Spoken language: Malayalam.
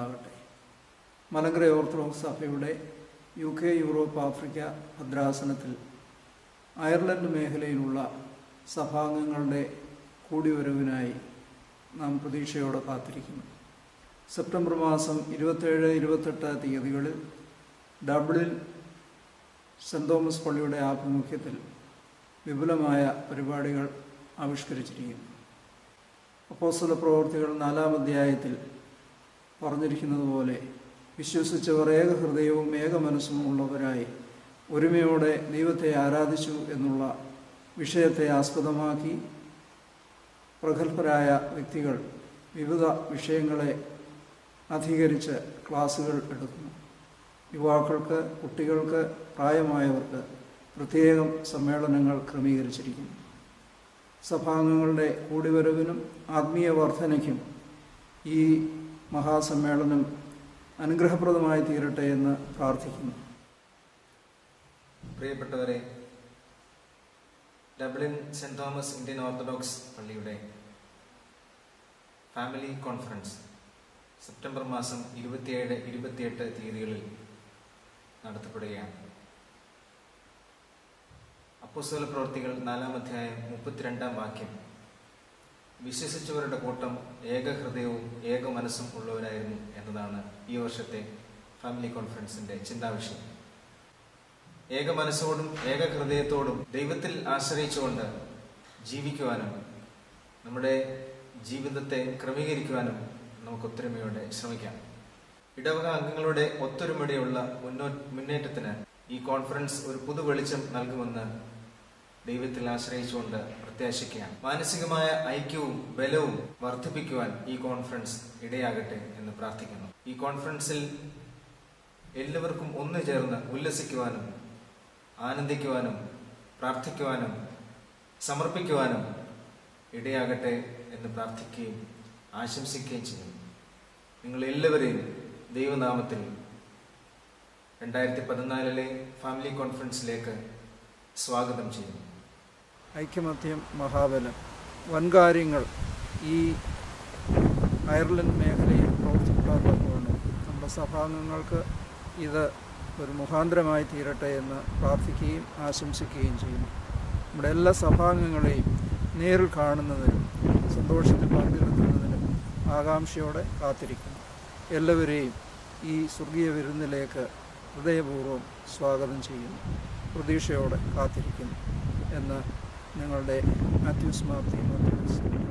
ഉണ്ടാകട്ടെ മലങ്കര ഓർത്തഡോക്സ് സഭയുടെ യു കെ യൂറോപ്പ് ആഫ്രിക്ക ഭദ്രാസനത്തിൽ അയർലൻഡ് മേഖലയിലുള്ള സഭാംഗങ്ങളുടെ കൂടിവരവിനായി നാം പ്രതീക്ഷയോടെ കാത്തിരിക്കുന്നു സെപ്റ്റംബർ മാസം ഇരുപത്തേഴ് ഇരുപത്തെട്ട് തീയതികളിൽ ഡബ്ലിൻ സെൻറ് തോമസ് പള്ളിയുടെ ആഭിമുഖ്യത്തിൽ വിപുലമായ പരിപാടികൾ ആവിഷ്കരിച്ചിരിക്കുന്നു അപ്പോസ്തല പ്രവർത്തികൾ നാലാം അധ്യായത്തിൽ പറഞ്ഞിരിക്കുന്നത് പോലെ വിശ്വസിച്ചവർ ഏക ഹൃദയവും ഏക മനസ്സും ഉള്ളവരായി ഒരുമയോടെ ദൈവത്തെ ആരാധിച്ചു എന്നുള്ള വിഷയത്തെ ആസ്പദമാക്കി പ്രഗത്ഭരായ വ്യക്തികൾ വിവിധ വിഷയങ്ങളെ അധികരിച്ച് ക്ലാസുകൾ എടുക്കുന്നു യുവാക്കൾക്ക് കുട്ടികൾക്ക് പ്രായമായവർക്ക് പ്രത്യേകം സമ്മേളനങ്ങൾ ക്രമീകരിച്ചിരിക്കുന്നു സഭാംഗങ്ങളുടെ കൂടിവരവിനും ആത്മീയ വർധനയ്ക്കും ഈ മഹാസമ്മേളനം അനുഗ്രഹപ്രദമായി തീരട്ടെ എന്ന് പ്രാർത്ഥിക്കുന്നു പ്രിയപ്പെട്ടവരെ Dublin Saint Thomas Indian Orthodox പള്ളിയുടെ ഫാമിലി കോൺഫറൻസ് സെപ്റ്റംബർ മാസം ഇരുപത്തിയേഴ് ഇരുപത്തിയെട്ട് തീയതികളിൽ നടത്തപ്പെടുകയാണ് അപ്പോസ്തല പ്രവർത്തികൾ നാലാം അധ്യായം മുപ്പത്തിരണ്ടാം വാക്യം വിശ്വസിച്ചവരുടെ കൂട്ടം ഏക ഹൃദയവും ഏക മനസ്സും ഉള്ളവരായിരുന്നു എന്നതാണ് ഈ വർഷത്തെ ഫാമിലി കോൺഫറൻസിന്റെ ചിന്താവിഷയം ഏക മനസ്സോടും ഏക ഹൃദയത്തോടും ദൈവത്തിൽ ആശ്രയിച്ചുകൊണ്ട് ജീവിക്കുവാനും നമ്മുടെ ജീവിതത്തെ ക്രമീകരിക്കുവാനും നമുക്ക് ഒത്തൊരുമയോടെ ശ്രമിക്കാം ഇടവക അംഗങ്ങളുടെ ഒത്തൊരുമയോടെയുള്ള മുന്നോ മുന്നേറ്റത്തിന് ഈ കോൺഫറൻസ് ഒരു പുതു വെളിച്ചം നൽകുമെന്ന് ദൈവത്തിൽ ആശ്രയിച്ചുകൊണ്ട് പ്രത്യാശിക്കുകയാണ് മാനസികമായ ഐക്യവും ബലവും വർദ്ധിപ്പിക്കുവാൻ ഈ കോൺഫറൻസ് ഇടയാകട്ടെ എന്ന് പ്രാർത്ഥിക്കുന്നു ഈ കോൺഫറൻസിൽ എല്ലാവർക്കും ഒന്നു ചേർന്ന് ഉല്ലസിക്കുവാനും ആനന്ദിക്കുവാനും പ്രാർത്ഥിക്കുവാനും സമർപ്പിക്കുവാനും ഇടയാകട്ടെ എന്ന് പ്രാർത്ഥിക്കുകയും ആശംസിക്കുകയും ചെയ്യുന്നു നിങ്ങൾ എല്ലാവരെയും ദൈവനാമത്തിൽ രണ്ടായിരത്തി പതിനാലിലെ ഫാമിലി കോൺഫറൻസിലേക്ക് സ്വാഗതം ചെയ്യുന്നു ഐക്യമത്യം മഹാബലം വൻകാര്യങ്ങൾ ഈ അയർലൻഡ് മേഖലയിൽ പ്രവർത്തിക്കാൻ തന്നുകൊണ്ട് നമ്മുടെ സഭാംഗങ്ങൾക്ക് ഇത് ഒരു മുഖാന്തരമായി തീരട്ടെ എന്ന് പ്രാർത്ഥിക്കുകയും ആശംസിക്കുകയും ചെയ്യുന്നു നമ്മുടെ എല്ലാ സഭാംഗങ്ങളെയും നേരിൽ കാണുന്നതിനും സന്തോഷത്തിൽ പങ്കെടുക്കുന്നതിനും ആകാംക്ഷയോടെ കാത്തിരിക്കുന്നു എല്ലാവരെയും ഈ സ്വർഗീയ വിരുന്നിലേക്ക് ഹൃദയപൂർവ്വം സ്വാഗതം ചെയ്യുന്നു പ്രതീക്ഷയോടെ കാത്തിരിക്കുന്നു എന്ന് ഞങ്ങളുടെ മാത്യൂസ് മാർത്തി